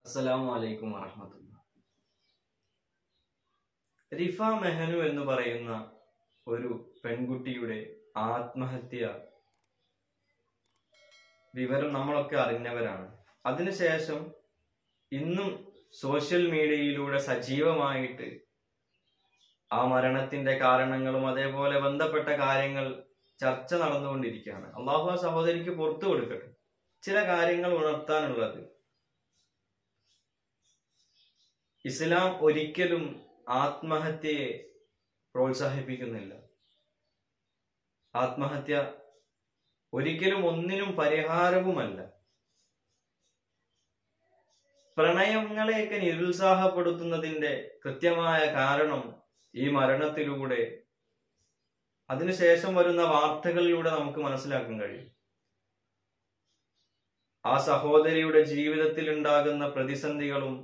അസ്സലാമു അലൈക്കും വറഹമത്തുള്ള റിഫ മെഹനു എന്ന് പറയുന്ന ഒരു പെൺകുട്ടിയുടെ ആത്മഹത്യ വിവരം നമ്മളൊക്കെ അറിഞ്ഞവരാണ് അതിനുശേഷം ഇന്നും സോഷ്യൽ മീഡിയയിലൂടെ സജീവമായിട്ട് ആ മരണത്തിന്റെ കാരണങ്ങളും അതേപോലെ ബന്ധപ്പെട്ട കാര്യങ്ങൾ ചർച്ച നടന്നുകൊണ്ടിരിക്കുകയാണ് അള്ളാഹു ആ സഹോദരിക്ക് പുറത്തു കൊടുക്കട്ടെ ചില കാര്യങ്ങൾ ഉണർത്താനുള്ളത് ഇസ്ലാം ഒരിക്കലും ആത്മഹത്യയെ പ്രോത്സാഹിപ്പിക്കുന്നില്ല ആത്മഹത്യ ഒരിക്കലും ഒന്നിനും പരിഹാരവുമല്ല പ്രണയങ്ങളെയൊക്കെ നിരുത്സാഹപ്പെടുത്തുന്നതിന്റെ കൃത്യമായ കാരണം ഈ മരണത്തിലൂടെ അതിനുശേഷം വരുന്ന വാർത്തകളിലൂടെ നമുക്ക് മനസ്സിലാക്കാൻ കഴിയും ആ സഹോദരിയുടെ ജീവിതത്തിൽ ഉണ്ടാകുന്ന പ്രതിസന്ധികളും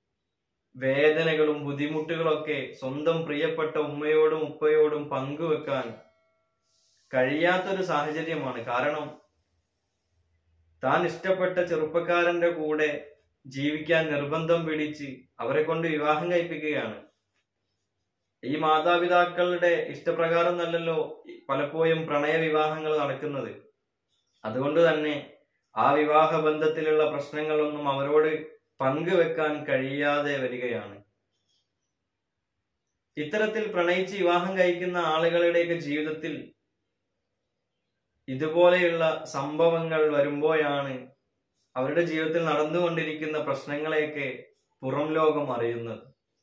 വേദനകളും ബുദ്ധിമുട്ടുകളൊക്കെ സ്വന്തം പ്രിയപ്പെട്ട ഉമ്മയോടും ഉപ്പയോടും പങ്കുവെക്കാൻ കഴിയാത്തൊരു സാഹചര്യമാണ് കാരണം താൻ ഇഷ്ടപ്പെട്ട ചെറുപ്പക്കാരന്റെ കൂടെ ജീവിക്കാൻ നിർബന്ധം പിടിച്ച് അവരെ കൊണ്ട് വിവാഹം കഴിപ്പിക്കുകയാണ് ഈ മാതാപിതാക്കളുടെ ഇഷ്ടപ്രകാരം നല്ലല്ലോ പലപ്പോഴും പ്രണയ വിവാഹങ്ങൾ നടക്കുന്നത് അതുകൊണ്ട് തന്നെ ആ വിവാഹ ബന്ധത്തിലുള്ള പ്രശ്നങ്ങളൊന്നും അവരോട് പങ്കുവെക്കാൻ കഴിയാതെ വരികയാണ് ഇത്തരത്തിൽ പ്രണയിച്ച് വിവാഹം കഴിക്കുന്ന ആളുകളുടെയൊക്കെ ജീവിതത്തിൽ ഇതുപോലെയുള്ള സംഭവങ്ങൾ വരുമ്പോഴാണ് അവരുടെ ജീവിതത്തിൽ നടന്നുകൊണ്ടിരിക്കുന്ന പ്രശ്നങ്ങളെയൊക്കെ പുറം ലോകം അറിയുന്നത്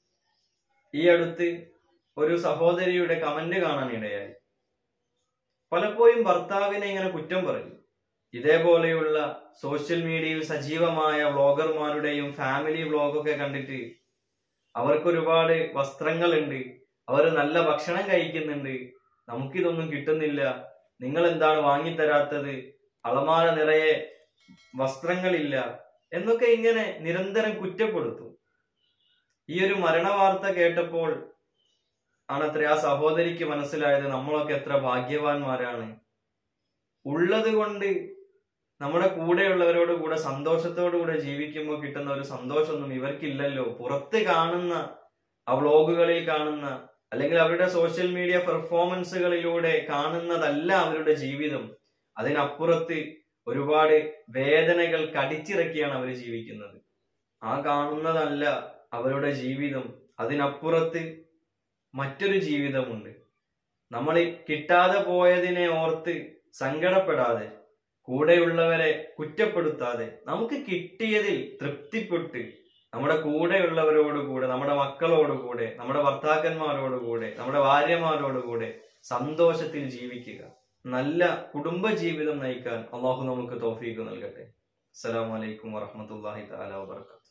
ഈ അടുത്ത് ഒരു സഹോദരിയുടെ കമന്റ് കാണാൻ ഇടയായി പലപ്പോഴും ഭർത്താവിനെ ഇങ്ങനെ കുറ്റം പറയും ഇതേപോലെയുള്ള സോഷ്യൽ മീഡിയയിൽ സജീവമായ വ്ളോഗർമാരുടെയും ഫാമിലി വ്ളോഗൊക്കെ കണ്ടിട്ട് അവർക്ക് ഒരുപാട് വസ്ത്രങ്ങളുണ്ട് അവർ നല്ല ഭക്ഷണം കഴിക്കുന്നുണ്ട് നമുക്കിതൊന്നും കിട്ടുന്നില്ല നിങ്ങൾ എന്താണ് വാങ്ങിത്തരാത്തത് അളമാര നിറയെ വസ്ത്രങ്ങളില്ല എന്നൊക്കെ ഇങ്ങനെ നിരന്തരം കുറ്റപ്പെടുത്തും ഈ ഒരു മരണവാർത്ത കേട്ടപ്പോൾ ആണത്ര ആ സഹോദരിക്ക് മനസ്സിലായത് നമ്മളൊക്കെ എത്ര ഭാഗ്യവാന്മാരാണ് ഉള്ളത് കൊണ്ട് നമ്മുടെ കൂടെയുള്ളവരോട് കൂടെ സന്തോഷത്തോടു കൂടെ ജീവിക്കുമ്പോൾ കിട്ടുന്ന ഒരു സന്തോഷമൊന്നും ഇവർക്കില്ലല്ലോ പുറത്ത് കാണുന്ന ആ വ്ളോഗുകളിൽ കാണുന്ന അല്ലെങ്കിൽ അവരുടെ സോഷ്യൽ മീഡിയ പെർഫോമൻസുകളിലൂടെ കാണുന്നതല്ല അവരുടെ ജീവിതം അതിനപ്പുറത്ത് ഒരുപാട് വേദനകൾ കടിച്ചിറക്കിയാണ് അവർ ജീവിക്കുന്നത് ആ കാണുന്നതല്ല അവരുടെ ജീവിതം അതിനപ്പുറത്ത് മറ്റൊരു ജീവിതമുണ്ട് നമ്മൾ കിട്ടാതെ പോയതിനെ ഓർത്ത് സങ്കടപ്പെടാതെ കൂടെയുള്ളവരെ കുറ്റപ്പെടുത്താതെ നമുക്ക് കിട്ടിയതിൽ തൃപ്തിപ്പെട്ട് നമ്മുടെ കൂടെയുള്ളവരോട് കൂടെ നമ്മുടെ മക്കളോട് കൂടെ നമ്മുടെ ഭർത്താക്കന്മാരോട് കൂടെ നമ്മുടെ ഭാര്യമാരോട് കൂടെ സന്തോഷത്തിൽ ജീവിക്കുക നല്ല കുടുംബ ജീവിതം നയിക്കാൻ അള്ളാഹു നമുക്ക് തോഫീക്ക് നൽകട്ടെ അസ്സലാമലൈക്കും വറഹമത്തല്ലാഹി തആല വബറകാതുഹു